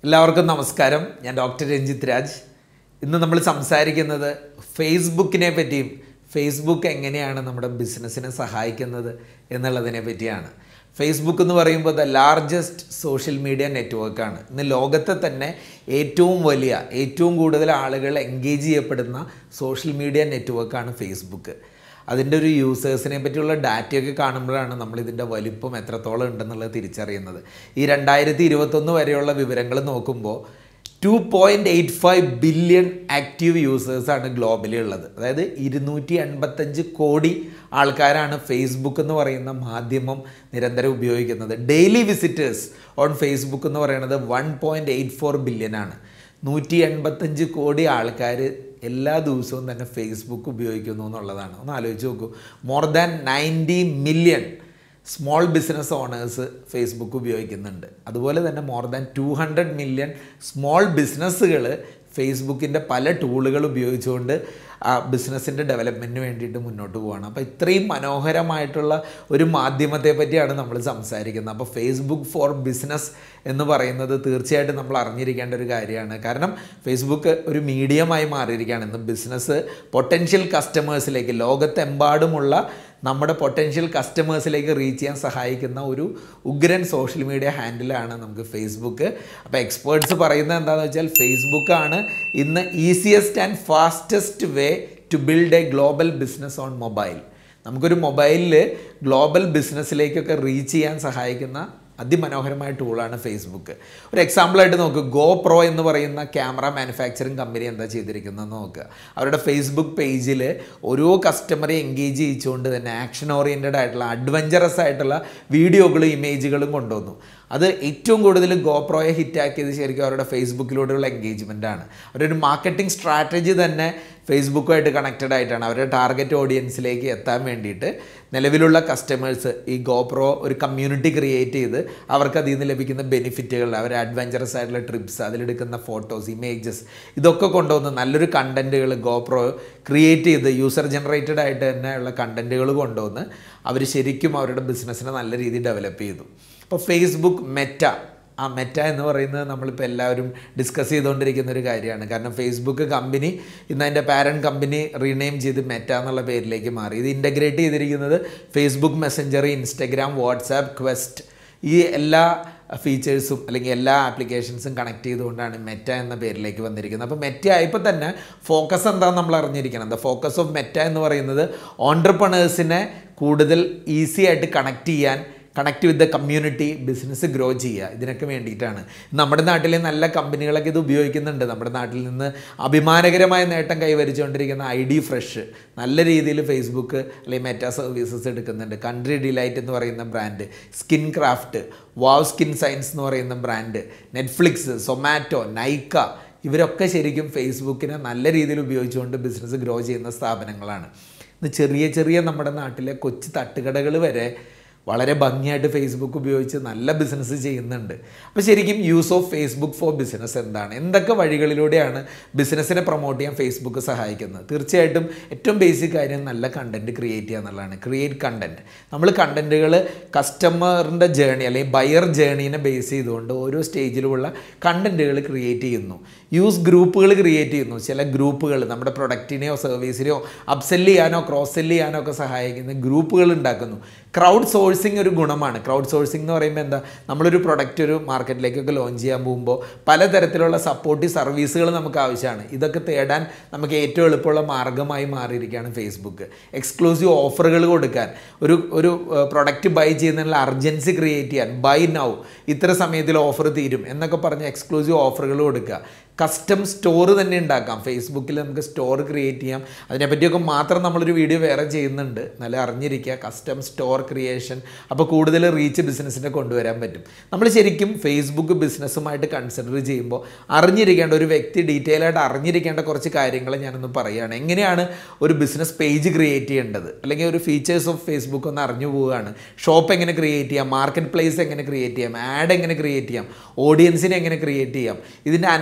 എല്ലാവർക്കും നമസ്കാരം ഞാൻ ഡോക്ടർ രഞ്ജിത്ത് രാജ് ഇന്ന് നമ്മൾ സംസാരിക്കുന്നത് ഫേസ്ബുക്കിനെ പറ്റിയും ഫേസ്ബുക്ക് എങ്ങനെയാണ് നമ്മുടെ ബിസിനസ്സിനെ സഹായിക്കുന്നത് എന്നുള്ളതിനെ പറ്റിയാണ് ഫേസ്ബുക്ക് എന്ന് പറയുമ്പോൾ ദ ലാർജസ്റ്റ് സോഷ്യൽ മീഡിയ നെറ്റ്വർക്കാണ് ഇന്ന് ലോകത്തെ തന്നെ ഏറ്റവും വലിയ ഏറ്റവും കൂടുതൽ ആളുകൾ എൻഗേജ് ചെയ്യപ്പെടുന്ന സോഷ്യൽ മീഡിയ നെറ്റ്വർക്കാണ് ഫേസ്ബുക്ക് അതിൻ്റെ ഒരു യൂസേഴ്സിനെ പറ്റിയുള്ള ഡാറ്റയൊക്കെ കാണുമ്പോഴാണ് നമ്മൾ ഇതിൻ്റെ വലിപ്പം എത്രത്തോളം ഉണ്ടെന്നുള്ളത് തിരിച്ചറിയുന്നത് ഈ രണ്ടായിരത്തി ഇരുപത്തൊന്ന് വരെയുള്ള വിവരങ്ങൾ നോക്കുമ്പോൾ two point eight five billion active യൂസേഴ്സാണ് ഗ്ലോബലി ഉള്ളത് അതായത് ഇരുന്നൂറ്റി എൺപത്തഞ്ച് കോടി ആൾക്കാരാണ് ഫേസ്ബുക്ക് എന്ന് പറയുന്ന മാധ്യമം നിരന്തരം ഉപയോഗിക്കുന്നത് ഡെയിലി വിസിറ്റേഴ്സ് ഓൺ ഫേസ്ബുക്ക് എന്ന് പറയുന്നത് one point eight four billion ആണ് നൂറ്റി എൺപത്തഞ്ച് കോടി ആൾക്കാർ എല്ലാ ദിവസവും തന്നെ ഫേസ്ബുക്ക് ഉപയോഗിക്കുന്നു എന്നുള്ളതാണ് ഒന്ന് ആലോചിച്ച് നോക്കൂ more than ninety million small business owners Facebook ഉപയോഗിക്കുന്നുണ്ട് അതുപോലെ തന്നെ more than two hundred million small ബിസിനസ്സുകൾ ഫേസ്ബുക്കിൻ്റെ പല ടൂളുകൾ ഉപയോഗിച്ചുകൊണ്ട് ആ ബിസിനസ്സിൻ്റെ ഡെവലപ്മെൻറ്റിന് വേണ്ടിയിട്ട് മുന്നോട്ട് പോവുകയാണ് അപ്പോൾ ഇത്രയും മനോഹരമായിട്ടുള്ള ഒരു മാധ്യമത്തെ പറ്റിയാണ് നമ്മൾ സംസാരിക്കുന്നത് അപ്പോൾ ഫേസ്ബുക്ക് ഫോർ ബിസിനസ് എന്ന് പറയുന്നത് തീർച്ചയായിട്ടും നമ്മൾ അറിഞ്ഞിരിക്കേണ്ട ഒരു കാര്യമാണ് കാരണം ഫേസ്ബുക്ക് ഒരു മീഡിയമായി മാറിയിരിക്കുകയാണ് ഇന്ന് ബിസിനസ് പൊട്ടൻഷ്യൽ കസ്റ്റമേഴ്സിലേക്ക് ലോകത്തെമ്പാടുമുള്ള നമ്മുടെ പൊട്ടൻഷ്യൽ കസ്റ്റമേഴ്സിലേക്ക് റീച്ച് ചെയ്യാൻ സഹായിക്കുന്ന ഒരു ഉഗ്രൻ സോഷ്യൽ മീഡിയ ഹാൻഡിലാണ് നമുക്ക് ഫേസ്ബുക്ക് അപ്പോൾ എക്സ്പേർട്സ് പറയുന്നത് എന്താണെന്ന് വെച്ചാൽ ഫേസ്ബുക്കാണ് ഇന്ന് easiest and fastest way to build a global business on mobile നമുക്കൊരു മൊബൈലിൽ ഗ്ലോബൽ ബിസിനസ്സിലേക്കൊക്കെ റീച്ച് ചെയ്യാൻ സഹായിക്കുന്ന അതിമനോഹരമായ ടൂളാണ് ഫേസ്ബുക്ക് ഒരു എക്സാമ്പിളായിട്ട് നോക്ക് ഗോ പ്രോ എന്ന് പറയുന്ന ക്യാമറ മാനുഫാക്ചറിങ് കമ്പനി എന്താ ചെയ്തിരിക്കുന്നതെന്ന് നോക്കുക അവരുടെ ഫേസ്ബുക്ക് പേജിൽ ഓരോ കസ്റ്റമറെ എൻഗേജ് ചെയ്യിച്ചുകൊണ്ട് തന്നെ ആക്ഷൻ ഓറിയൻറ്റഡ് ആയിട്ടുള്ള അഡ്വഞ്ചറസ് ആയിട്ടുള്ള വീഡിയോകളും ഇമേജുകളും കൊണ്ടുവന്നു അത് ഏറ്റവും കൂടുതൽ ഗോപ്രോയെ ഹിറ്റാക്കിയത് ശരിക്കും അവരുടെ ഫേസ്ബുക്കിലൂടെയുള്ള എൻഗേജ്മെൻ്റ് ആണ് അവരൊരു മാർക്കറ്റിംഗ് സ്ട്രാറ്റജി തന്നെ ഫേസ്ബുക്കുമായിട്ട് കണക്റ്റഡ് ആയിട്ടാണ് അവരുടെ ടാർഗറ്റ് ഓഡിയൻസിലേക്ക് എത്താൻ വേണ്ടിയിട്ട് നിലവിലുള്ള കസ്റ്റമേഴ്സ് ഈ ഗോപ്രോ ഒരു കമ്മ്യൂണിറ്റി ക്രിയേറ്റ് ചെയ്ത് അവർക്ക് അതിൽ നിന്ന് ലഭിക്കുന്ന ബെനിഫിറ്റുകൾ അവർ അഡ്വഞ്ചറസ് ആയിട്ടുള്ള ട്രിപ്സ് അതിലെടുക്കുന്ന ഫോട്ടോസ് ഇമേജസ് ഇതൊക്കെ കൊണ്ടുവന്ന് നല്ലൊരു കണ്ടൻറ്റുകൾ ഗോപ്രോ ക്രിയേറ്റ് ചെയ്ത് യൂസർ ജനറേറ്റഡ് ആയിട്ട് തന്നെ ഉള്ള കണ്ടൻറ്റുകൾ കൊണ്ടുവന്ന് അവർ ശരിക്കും അവരുടെ ബിസിനസ്സിനെ നല്ല രീതിയിൽ ഡെവലപ്പ് ചെയ്തു അപ്പോൾ ഫേസ്ബുക്ക് മെറ്റ ആ മെറ്റ എന്ന് പറയുന്നത് നമ്മളിപ്പോൾ എല്ലാവരും ഡിസ്കസ് ചെയ്തുകൊണ്ടിരിക്കുന്ന ഒരു കാര്യമാണ് കാരണം ഫേസ്ബുക്ക് കമ്പനി ഇന്ന് അതിൻ്റെ പാരൻറ്റ് കമ്പനി റീനെയിം ചെയ്ത് മെറ്റ എന്നുള്ള പേരിലേക്ക് മാറി ഇത് ഇൻ്റഗ്രേറ്റ് ചെയ്തിരിക്കുന്നത് Facebook Messenger Instagram WhatsApp Quest ഈ എല്ലാ ഫീച്ചേഴ്സും അല്ലെങ്കിൽ എല്ലാ ആപ്ലിക്കേഷൻസും കണക്ട് ചെയ്തുകൊണ്ടാണ് മെറ്റ എന്ന പേരിലേക്ക് വന്നിരിക്കുന്നത് അപ്പോൾ മെറ്റ ആയപ്പോൾ തന്നെ ഫോക്കസ് എന്താണെന്ന് നമ്മൾ അറിഞ്ഞിരിക്കണം ദ ഫോക്കസ് ഓഫ് മെറ്റ എന്ന് പറയുന്നത് ഓൺടർപ്രണേഴ്സിനെ കൂടുതൽ ഈസി ആയിട്ട് കണക്ട് ചെയ്യാൻ connect with the community business grow ചെയ്യുക ഇതിനൊക്കെ വേണ്ടിയിട്ടാണ് നമ്മുടെ നാട്ടിലെ നല്ല കമ്പനികളൊക്കെ ഇത് ഉപയോഗിക്കുന്നുണ്ട് നമ്മുടെ നാട്ടിൽ നിന്ന് അഭിമാനകരമായ നേട്ടം കൈവരിച്ചുകൊണ്ടിരിക്കുന്ന ഐ ഡി ഫ്രഷ് നല്ല രീതിയിൽ ഫേസ്ബുക്ക് അല്ലെങ്കിൽ മെറ്റാ സർവീസസ് എടുക്കുന്നുണ്ട് കൺട്രി ഡിലൈറ്റ് എന്ന് പറയുന്ന brand Skin Craft wow Skin Science എന്ന് പറയുന്ന ബ്രാൻഡ് നെറ്റ്ഫ്ലിക്സ് സൊമാറ്റോ നൈക്ക ഇവരൊക്കെ ശരിക്കും ഫേസ്ബുക്കിനെ നല്ല രീതിയിൽ ഉപയോഗിച്ചുകൊണ്ട് ബിസിനസ് ഗ്രോ ചെയ്യുന്ന സ്ഥാപനങ്ങളാണ് ഇന്ന് ചെറിയ ചെറിയ നമ്മുടെ നാട്ടിലെ കൊച്ചു തട്ടുകടകൾ വരെ വളരെ ഭംഗിയായിട്ട് ഫേസ്ബുക്ക് ഉപയോഗിച്ച് നല്ല ബിസിനസ് ചെയ്യുന്നുണ്ട് അപ്പോൾ ശരിക്കും use of Facebook for business എന്താണ് എന്തൊക്കെ വഴികളിലൂടെയാണ് ബിസിനസ്സിനെ പ്രൊമോട്ട് ചെയ്യാൻ ഫേസ്ബുക്ക് സഹായിക്കുന്നത് തീർച്ചയായിട്ടും ഏറ്റവും ബേസിക് കാര്യം നല്ല കണ്ടൻറ്റ് ക്രിയേറ്റ് ചെയ്യുക എന്നുള്ളതാണ് ക്രിയേറ്റ് കണ്ടൻറ്റ് നമ്മൾ കണ്ടൻറ്റുകൾ കസ്റ്റമറിൻ്റെ ജേണി അല്ലെങ്കിൽ ബയർ ജേണീനെ ബേസ് ചെയ്തുകൊണ്ട് ഓരോ സ്റ്റേജിലുമുള്ള കണ്ടൻറ്റുകൾ ക്രിയേറ്റ് ചെയ്യുന്നു യൂസ് ഗ്രൂപ്പുകൾ ക്രിയേറ്റ് ചെയ്യുന്നു ചില ഗ്രൂപ്പുകൾ നമ്മുടെ പ്രൊഡക്റ്റിനെയോ സർവീസിനെയോ അപ്സെല് ചെയ്യാനോ ക്രോസ് സെല് ചെയ്യാനോ ഒക്കെ സഹായിക്കുന്ന ഗ്രൂപ്പുകൾ ഉണ്ടാക്കുന്നു ക്രൗഡ് സോഴ്സിങ് ഒരു ഗുണമാണ് ക്രൗഡ് സോഴ്സിംഗ് എന്ന് പറയുമ്പോൾ എന്താ നമ്മളൊരു പ്രൊഡക്റ്റ് ഒരു മാർക്കറ്റിലേക്കൊക്കെ ലോഞ്ച് ചെയ്യാൻ പോകുമ്പോൾ പലതരത്തിലുള്ള സപ്പോർട്ടീവ് സർവീസുകൾ നമുക്ക് ആവശ്യമാണ് ഇതൊക്കെ തേടാൻ നമുക്ക് ഏറ്റവും എളുപ്പമുള്ള മാർഗ്ഗമായി മാറിയിരിക്കുകയാണ് ഫേസ്ബുക്ക് എക്സ്ക്ലൂസീവ് ഓഫറുകൾ കൊടുക്കാൻ ഒരു ഒരു പ്രൊഡക്റ്റ് ബൈ ചെയ്യുന്നതിനുള്ള അർജൻസി ക്രിയേറ്റ് ചെയ്യാൻ ബൈ നൗ ഇത്ര സമയത്തിൽ ഓഫർ തീരും എന്നൊക്കെ പറഞ്ഞ് എക്സ്ക്ലൂസീവ് ഓഫറുകൾ കൊടുക്കുക കസ്റ്റം സ്റ്റോർ തന്നെ ഉണ്ടാക്കാം ഫേസ്ബുക്കിൽ നമുക്ക് സ്റ്റോർ ക്രിയേറ്റ് ചെയ്യാം അതിനെപ്പറ്റിയൊക്കെ മാത്രം നമ്മളൊരു വീഡിയോ വേറെ ചെയ്യുന്നുണ്ട് നല്ല അറിഞ്ഞിരിക്കുക കസ്റ്റം സ്റ്റോർ ക്രിയേഷൻ അപ്പോൾ കൂടുതൽ റീച്ച് ബിസിനസ്സിനെ കൊണ്ടുവരാൻ പറ്റും നമ്മൾ ശരിക്കും ഫേസ്ബുക്ക് ബിസിനസ്സുമായിട്ട് കൺസിഡർ ചെയ്യുമ്പോൾ അറിഞ്ഞിരിക്കേണ്ട ഒരു വ്യക്തി ഡീറ്റെയിൽ ആയിട്ട് അറിഞ്ഞിരിക്കേണ്ട കുറച്ച് കാര്യങ്ങൾ ഞാനൊന്ന് പറയുകയാണ് എങ്ങനെയാണ് ഒരു ബിസിനസ് പേജ് ക്രിയേറ്റ് ചെയ്യേണ്ടത് അല്ലെങ്കിൽ ഒരു ഫീച്ചേഴ്സ് ഓഫ് ഫേസ്ബുക്ക് ഒന്ന് അറിഞ്ഞു പോവുകയാണ് ഷോപ്പ് എങ്ങനെ ക്രിയേറ്റ് ചെയ്യാം മാർക്കറ്റ് പ്ലേസ് എങ്ങനെ ക്രിയേറ്റ് ചെയ്യാം ആഡ് എങ്ങനെ ക്രിയേറ്റ് ചെയ്യാം ഓഡിയൻസിനെ എങ്ങനെ ക്രിയേറ്റ് ചെയ്യാം ഇതിൻ്റെ അനലറ്റിക്സ്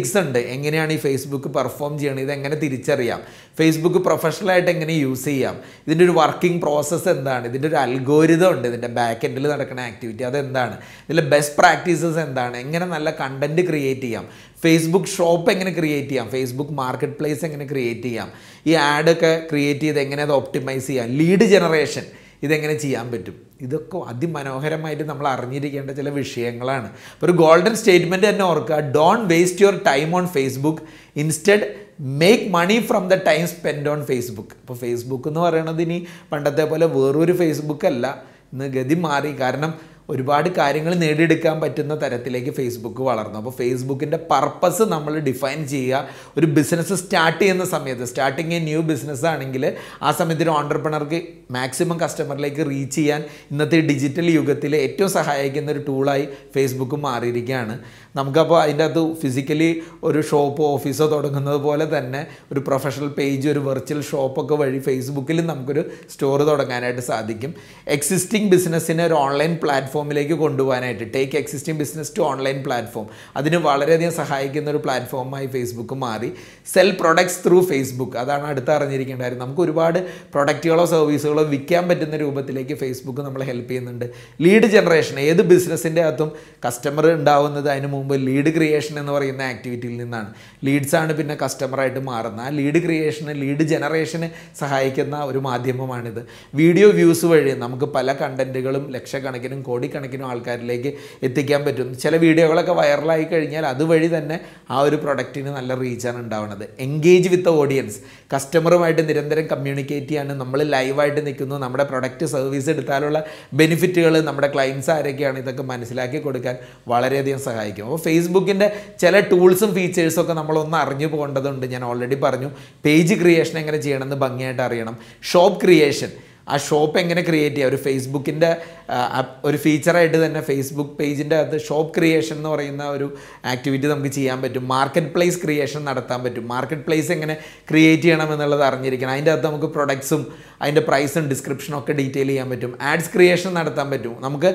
അനലറ്റിക്സ് ഉണ്ട് എങ്ങനെയാണ് ഈ ഫേസ്ബുക്ക് പെർഫോം ചെയ്യണത് ഇത് എങ്ങനെ തിരിച്ചറിയാം ഫേസ്ബുക്ക് പ്രൊഫഷണലായിട്ട് എങ്ങനെ യൂസ് ചെയ്യാം ഇതിൻ്റെ ഒരു വർക്കിംഗ് പ്രോസസ്സ് എന്താണ് ഇതിൻ്റെ ഒരു അൽഗോരിതം ഉണ്ട് ഇതിൻ്റെ ബാക്ക് എൻഡിൽ നടക്കുന്ന ആക്ടിവിറ്റി അതെന്താണ് ഇതിലെ ബെസ്റ്റ് പ്രാക്ടീസസ് എന്താണ് എങ്ങനെ നല്ല കണ്ടന്റ് ക്രിയേറ്റ് ചെയ്യാം ഫേസ്ബുക്ക് ഷോപ്പ് എങ്ങനെ ക്രിയേറ്റ് ചെയ്യാം ഫേസ്ബുക്ക് മാർക്കറ്റ് പ്ലേസ് എങ്ങനെ ക്രിയേറ്റ് ചെയ്യാം ഈ ആഡൊക്കെ ക്രിയേറ്റ് ചെയ്ത് എങ്ങനെ അത് ഒപ്റ്റിമൈസ് ചെയ്യാം ലീഡ് ജനറേഷൻ ഇതെങ്ങനെ ചെയ്യാൻ പറ്റും ഇതൊക്കെ അതിമനോഹരമായിട്ട് നമ്മൾ അറിഞ്ഞിരിക്കേണ്ട ചില വിഷയങ്ങളാണ് അപ്പോൾ ഒരു ഗോൾഡൻ സ്റ്റേറ്റ്മെൻറ്റ് തന്നെ ഓർക്കുക don't waste your time on Facebook instead make money from the time spend on Facebook അപ്പോൾ ഫേസ്ബുക്ക് എന്ന് പറയുന്നത് ഇനി പണ്ടത്തെ പോലെ വേറൊരു ഫേസ്ബുക്ക് അല്ല ഇന്ന് ഗതി മാറി കാരണം ഒരുപാട് കാര്യങ്ങൾ നേടിയെടുക്കാൻ പറ്റുന്ന തരത്തിലേക്ക് ഫേസ്ബുക്ക് വളർന്നു അപ്പോൾ ഫേസ്ബുക്കിൻ്റെ പർപ്പസ് നമ്മൾ ഡിഫൈൻ ചെയ്യുക ഒരു ബിസിനസ് സ്റ്റാർട്ട് ചെയ്യുന്ന സമയത്ത് സ്റ്റാർട്ടിങ് എ ന്യൂ ബിസിനസ് ആണെങ്കിൽ ആ സമയത്ത് ഒരു ഓണ്ടർപ്രണർക്ക് മാക്സിമം കസ്റ്റമറിലേക്ക് റീച്ച് ചെയ്യാൻ ഇന്നത്തെ ഡിജിറ്റൽ യുഗത്തിൽ ഏറ്റവും സഹായിക്കുന്ന ഒരു ടൂളായി ഫേസ്ബുക്ക് മാറിയിരിക്കുകയാണ് നമുക്കപ്പോൾ അതിൻ്റെ അകത്ത് ഫിസിക്കലി ഒരു ഷോപ്പോ ഓഫീസോ തുടങ്ങുന്നത് പോലെ തന്നെ ഒരു പ്രൊഫഷണൽ പേജ് ഒരു വെർച്വൽ ഷോപ്പൊക്കെ വഴി ഫേസ്ബുക്കിൽ നമുക്കൊരു സ്റ്റോർ തുടങ്ങാനായിട്ട് സാധിക്കും എക്സിസ്റ്റിംഗ് ബിസിനസ്സിനെ ഒരു ഓൺലൈൻ പ്ലാറ്റ്ഫോമിലേക്ക് കൊണ്ടുപോകാനായിട്ട് take existing business to online platform അതിന് വളരെയധികം സഹായിക്കുന്ന ഒരു പ്ലാറ്റ്ഫോമായി ഫേസ്ബുക്ക് മാറി സെൽ പ്രൊഡക്ട്സ് ത്രൂ ഫേസ്ബുക്ക് അതാണ് അടുത്ത് അറിഞ്ഞിരിക്കേണ്ട കാര്യം നമുക്ക് ഒരുപാട് പ്രൊഡക്റ്റുകളോ സർവീസുകളോ വിൽക്കാൻ പറ്റുന്ന രൂപത്തിലേക്ക് ഫേസ്ബുക്ക് നമ്മളെ ഹെൽപ്പ് ചെയ്യുന്നുണ്ട് ലീഡ് ജനറേഷൻ ഏത് ബിസിനസ്സിൻ്റെ അകത്തും കസ്റ്റമർ ഉണ്ടാവുന്നത് അതിന് മുമ്പ് ലീഡ് ക്രിയേഷൻ എന്ന് പറയുന്ന ആക്ടിവിറ്റിയിൽ നിന്നാണ് ലീഡ്സ് ആണ് പിന്നെ കസ്റ്റമറായിട്ട് മാറുന്നത് ആ ലീഡ് ക്രിയേഷന് ലീഡ് ജനറേഷന് സഹായിക്കുന്ന ഒരു മാധ്യമമാണിത് വീഡിയോ വ്യൂസ് വഴി നമുക്ക് പല കണ്ടന്റുകളും ലക്ഷക്കണക്കിനും കോടിക്കണക്കിനും ആൾക്കാരിലേക്ക് എത്തിക്കാൻ പറ്റും ചില വീഡിയോകളൊക്കെ വൈറലായി കഴിഞ്ഞാൽ അതുവഴി തന്നെ ആ ഒരു പ്രൊഡക്റ്റിന് നല്ല റീച്ചാണ് ഉണ്ടാവുന്നത് എൻഗേജ് വിത്ത് ഓഡിയൻസ് കസ്റ്റമറുമായിട്ട് നിരന്തരം കമ്മ്യൂണിക്കേറ്റ് ചെയ്യാനും നമ്മൾ ലൈവായിട്ട് നിൽക്കുന്നു നമ്മുടെ പ്രൊഡക്റ്റ് സർവീസ് എടുത്താലുള്ള ബെനിഫിറ്റുകൾ നമ്മുടെ ക്ലയൻസ് ആരൊക്കെയാണ് ഇതൊക്കെ മനസ്സിലാക്കി കൊടുക്കാൻ വളരെയധികം സഹായിക്കും അപ്പോൾ ഫേസ്ബുക്കിൻ്റെ ചില ടൂൾസും ഫീച്ചേഴ്സും ഒക്കെ നമ്മളൊന്ന് അറിഞ്ഞു പോകേണ്ടതുണ്ട് ഞാൻ ഓൾറെഡി പറഞ്ഞു പേജ് ക്രിയേഷൻ എങ്ങനെ ചെയ്യണമെന്ന് ഭംഗിയായിട്ട് അറിയണം ഷോപ്പ് ക്രിയേഷൻ ആ ഷോപ്പ് എങ്ങനെ ക്രിയേറ്റ് ചെയ്യുക ഒരു ഫേസ്ബുക്കിൻ്റെ ഒരു ഫീച്ചറായിട്ട് തന്നെ ഫേസ്ബുക്ക് പേജിൻ്റെ അകത്ത് ഷോപ്പ് ക്രിയേഷൻ എന്ന് പറയുന്ന ഒരു ആക്ടിവിറ്റി നമുക്ക് ചെയ്യാൻ പറ്റും മാർക്കറ്റ് പ്ലേസ് ക്രിയേഷൻ നടത്താൻ പറ്റും മാർക്കറ്റ് പ്ലേസ് എങ്ങനെ ക്രിയേറ്റ് ചെയ്യണം എന്നുള്ളത് അറിഞ്ഞിരിക്കണം അതിൻ്റെ അകത്ത് നമുക്ക് പ്രൊഡക്ട്സും അതിൻ്റെ പ്രൈസും ഡിസ്ക്രിപ്ഷനും ഒക്കെ ഡീറ്റെയിൽ ചെയ്യാൻ പറ്റും ആഡ്സ് ക്രിയേഷൻ നടത്താൻ പറ്റും നമുക്ക്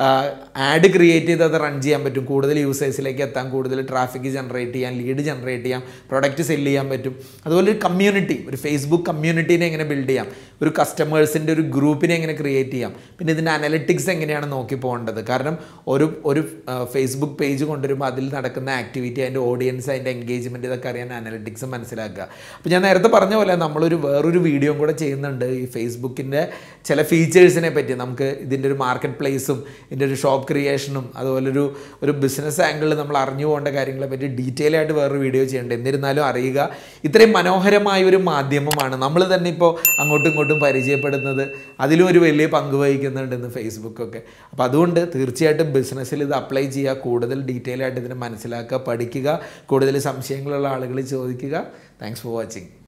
ആഡ് ക്രിയേറ്റ് ചെയ്ത് അത് റൺ ചെയ്യാൻ പറ്റും കൂടുതൽ യൂസേഴ്സിലേക്ക് എത്താൻ കൂടുതൽ ട്രാഫിക് ജനറേറ്റ് ചെയ്യാൻ ലീഡ് ജനറേറ്റ് ചെയ്യാം പ്രൊഡക്റ്റ് സെല്ല് ചെയ്യാൻ പറ്റും അതുപോലെ ഒരു കമ്മ്യൂണിറ്റി ഒരു ഫേസ്ബുക്ക് കമ്മ്യൂണിറ്റീനെ എങ്ങനെ ബിൽഡ് ചെയ്യാം ഒരു കസ്റ്റമേഴ്സിൻ്റെ ഒരു ഗ്രൂപ്പിനെ എങ്ങനെ ക്രിയേറ്റ് ചെയ്യാം പിന്നെ ഇതിൻ്റെ അനലിറ്റിക്സ് എങ്ങനെയാണ് നോക്കി പോകേണ്ടത് കാരണം ഒരു ഒരു ഫേസ്ബുക്ക് പേജ് കൊണ്ടുവരുമ്പോൾ അതിൽ നടക്കുന്ന ആക്ടിവിറ്റി അതിൻ്റെ ഓഡിയൻസ് അതിൻ്റെ എൻഗേജ്മെൻറ്റ് ഇതൊക്കെ അറിയാൻ അനലിറ്റിക്സ് മനസ്സിലാക്കുക അപ്പോൾ ഞാൻ നേരത്തെ പറഞ്ഞ പോലെ നമ്മളൊരു വേറൊരു വീഡിയോ കൂടെ ചെയ്യുന്നുണ്ട് ഈ ഫേസ്ബുക്കിൻ്റെ ചില ഫീച്ചേഴ്സിനെ പറ്റി നമുക്ക് ഇതിൻ്റെ ഒരു മാർക്കറ്റ് പ്ലേസും ഇതിൻ്റെ ഒരു ഷോപ്പ് ക്രിയേഷനും അതുപോലെ ഒരു ഒരു ബിസിനസ് ആംഗിളിൽ നമ്മൾ അറിഞ്ഞു പോകേണ്ട കാര്യങ്ങളെ പറ്റി ഡീറ്റെയിൽ ആയിട്ട് വേറൊരു വീഡിയോ ചെയ്യേണ്ടത് എന്നിരുന്നാലും അറിയുക ഇത്രയും മനോഹരമായ ഒരു മാധ്യമമാണ് നമ്മൾ തന്നെ ഇപ്പോൾ അങ്ങോട്ടും ഇങ്ങോട്ടും പരിചയപ്പെടുന്നത് അതിലും ഒരു വലിയ പങ്ക് വഹിക്കുന്നുണ്ട് ഇന്ന് ഫേസ്ബുക്കൊക്കെ അപ്പോൾ അതുകൊണ്ട് തീർച്ചയായിട്ടും ബിസിനസ്സിൽ ഇത് അപ്ലൈ ചെയ്യുക കൂടുതൽ ഡീറ്റെയിൽ ആയിട്ട് ഇതിനെ മനസ്സിലാക്കുക പഠിക്കുക കൂടുതൽ സംശയങ്ങളുള്ള ആളുകൾ ചോദിക്കുക താങ്ക്സ് ഫോർ വാച്ചിങ്